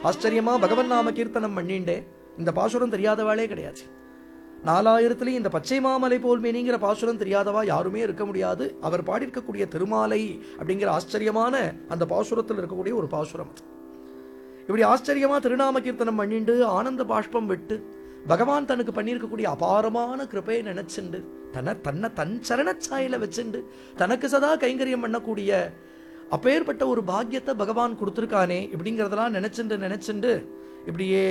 ஆச்சரியமா பகவன் நாம கீர்த்தனம் பண்ணிண்டே இந்த பாசுரம் தெரியாதவாளே கிடையாது நாலாயிரத்துலயும் இந்த பச்சை மாமலை போல் மேனிங்கிற பாசுரம் தெரியாதவா யாருமே இருக்க முடியாது அவர் பாடியிருக்கக்கூடிய திருமாலை அப்படிங்கிற ஆச்சரியமான அந்த பாசுரத்தில் இருக்கக்கூடிய ஒரு பாசுரம் அது. இப்படி ஆச்சரியமா திருநாம கீர்த்தனம் பண்ணிண்டு ஆனந்த பாஷ்பம் விட்டு பகவான் தனக்கு பண்ணியிருக்கக்கூடிய அபாரமான கிருபையை நினைச்சுண்டு தன்னை தன்னை தன் சரணச்சாயில வச்சுண்டு தனக்கு சதா கைங்கரியம் பண்ணக்கூடிய அப்பேற்பட்ட ஒரு பாக்கியத்தை பகவான் கொடுத்துருக்கானே இப்படிங்கிறதெல்லாம் நினைச்சுண்டு நினைச்சுண்டு இப்படியே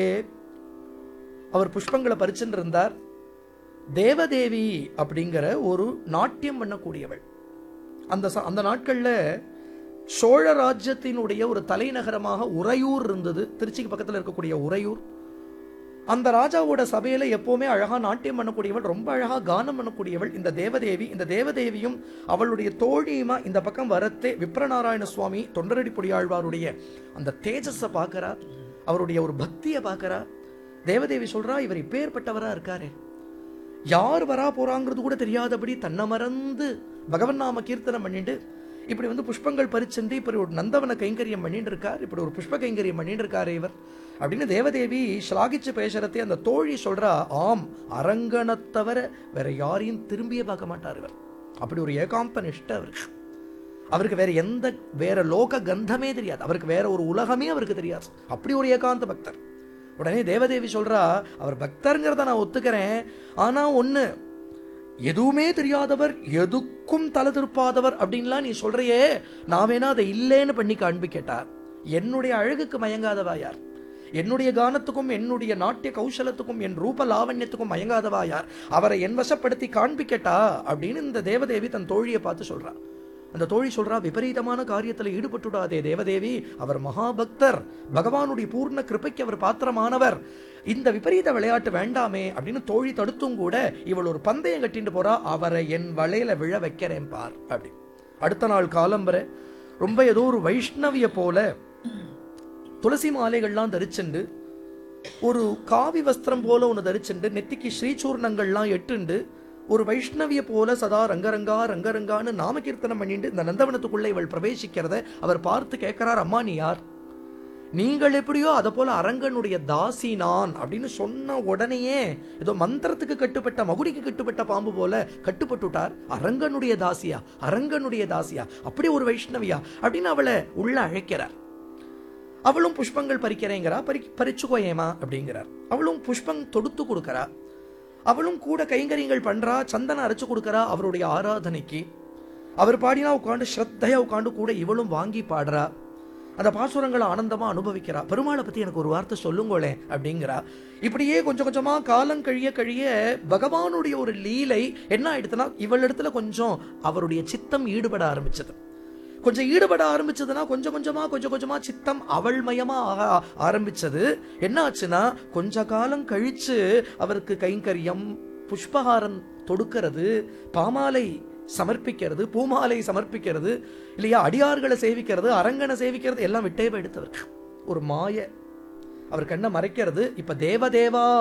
அவர் புஷ்பங்களை பறிச்சுட்டு இருந்தார் தேவதேவி அப்படிங்கிற ஒரு நாட்டியம் பண்ணக்கூடியவள் அந்த ச- அந்த நாட்கள்ல சோழ ராஜ்யத்தினுடைய ஒரு தலைநகரமாக உறையூர் இருந்தது திருச்சிக்கு பக்கத்துல இருக்கக்கூடிய உறையூர் அந்த ராஜாவோட சபையில எப்பவுமே அழகா நாட்டியம் பண்ணக்கூடியவள் ரொம்ப அழகா கானம் பண்ணக்கூடியவள் இந்த தேவதேவி இந்த தேவதேவியும் அவளுடைய தோழியுமா இந்த பக்கம் வரத்தே விப்ரநாராயண சுவாமி தொண்டரடி பொடியாழ்வாருடைய அந்த தேஜஸ பார்க்கறா அவருடைய ஒரு பக்தியை பார்க்கறா தேவதேவி சொல்றா இவர் இப்பேற்பட்டவரா இருக்காரே யார் வரா போறாங்கிறது கூட தெரியாதபடி தன்னை மறந்து பகவன் நாம கீர்த்தனம் பண்ணிட்டு இப்படி வந்து புஷ்பங்கள் பறிச்சுண்டு இப்படி ஒரு நந்தவன கைங்கரியம் பண்ணிட்டு இருக்கார் இப்படி ஒரு புஷ்ப கைங்கரியம் பண்ணிட்டு இருக்காரு இவர் அப்படின்னு தேவதேவி ஸ்லாகிச்சு பேசுறதே அந்த தோழி சொல்றா ஆம் அரங்கனை தவிர வேற யாரையும் திரும்பியே பார்க்க மாட்டார் இவர் அப்படி ஒரு ஏகாம்ப நிஷ்ட அவருக்கு அவருக்கு வேற எந்த வேற லோக கந்தமே தெரியாது அவருக்கு வேற ஒரு உலகமே அவருக்கு தெரியாது அப்படி ஒரு ஏகாந்த பக்தர் உடனே தேவதேவி சொல்றா அவர் பக்தருங்கிறத நான் ஒத்துக்கிறேன் ஆனா ஒண்ணு எதுவுமே தெரியாதவர் எதுக்கும் தலை திருப்பாதவர் அப்படின்லாம் நீ சொல்றியே நான் வேணா அதை இல்லைன்னு பண்ணி காண்பி கேட்டார் என்னுடைய அழகுக்கு மயங்காதவா யார் என்னுடைய கானத்துக்கும் என்னுடைய நாட்டிய கௌசலத்துக்கும் என் ரூப லாவண்யத்துக்கும் மயங்காதவா யார் அவரை என் வசப்படுத்தி காண்பிக்கட்டா அப்படின்னு இந்த தேவதேவி தன் தோழியை பார்த்து சொல்றா அந்த தோழி சொல்றா விபரீதமான காரியத்துல ஈடுபட்டுடாதே தேவதேவி அவர் மகாபக்தர் பகவானுடைய பூர்ண கிருபைக்கு அவர் பாத்திரமானவர் இந்த விபரீத விளையாட்டு வேண்டாமே அப்படின்னு தோழி தடுத்தும் கூட இவள் ஒரு பந்தயம் கட்டிட்டு போறா அவரை என் வலையில விழ வைக்கிறேன் பார் அப்படி அடுத்த நாள் காலம்பரை ரொம்ப ஏதோ ஒரு வைஷ்ணவிய போல துளசி மாலைகள்லாம் தரிச்சுண்டு ஒரு காவி வஸ்திரம் போல ஒன்று தரிச்சுண்டு நெத்திக்கு ஸ்ரீசூர்ணங்கள்லாம் எட்டுண்டு ஒரு வைஷ்ணவிய போல சதா ரங்கரங்கா ரங்கரங்கான்னு நாம கீர்த்தனம் பண்ணிட்டு இந்த நந்தவனத்துக்குள்ள இவள் பிரவேசிக்கிறத அவர் பார்த்து கேட்கிறார் அம்மா நீ யார் நீங்கள் எப்படியோ அதை போல அரங்கனுடைய தாசி நான் அப்படின்னு சொன்ன உடனேயே ஏதோ மந்திரத்துக்கு கட்டுப்பட்ட மகுடிக்கு கட்டுப்பட்ட பாம்பு போல கட்டுப்பட்டுட்டார் அரங்கனுடைய தாசியா அரங்கனுடைய தாசியா அப்படி ஒரு வைஷ்ணவியா அப்படின்னு அவளை உள்ள அழைக்கிறார் அவளும் புஷ்பங்கள் பறிக்கிறேங்கிறா பறி பறிச்சுக்கோ ஏமா அப்படிங்கிறார் அவளும் புஷ்பம் தொடுத்து கொடுக்கறா அவளும் கூட கைங்கரியங்கள் பண்றா சந்தனம் அரைச்சு கொடுக்கறா அவருடைய ஆராதனைக்கு அவர் பாடினா உட்காந்து ஸ்ரத்தையா உட்காந்து கூட இவளும் வாங்கி பாடுறா அந்த பாசுரங்களை ஆனந்தமா அனுபவிக்கிறா பெருமாளை பத்தி எனக்கு ஒரு வார்த்தை சொல்லுங்களே அப்படிங்கிறா இப்படியே கொஞ்சம் கொஞ்சமா காலம் கழிய கழிய பகவானுடைய ஒரு லீலை என்ன ஆயிடுதுன்னா இவள் இடத்துல கொஞ்சம் அவருடைய சித்தம் ஈடுபட ஆரம்பிச்சது கொஞ்சம் ஈடுபட ஆரம்பிச்சதுன்னா கொஞ்சம் கொஞ்சமா கொஞ்சம் கொஞ்சமா சித்தம் அவள் மயமா ஆக ஆரம்பிச்சது என்ன ஆச்சுன்னா கொஞ்ச காலம் கழிச்சு அவருக்கு கைங்கரியம் புஷ்பஹாரம் தொடுக்கிறது பாமாலை சமர்ப்பிக்கிறது பூமாலை சமர்ப்பிக்கிறது இல்லையா அடியார்களை சேவிக்கிறது அரங்கனை சேவிக்கிறது எல்லாம் விட்டே எடுத்தவர் ஒரு மாய அவர் கண்ணை மறைக்கிறது இப்ப தேவதேவா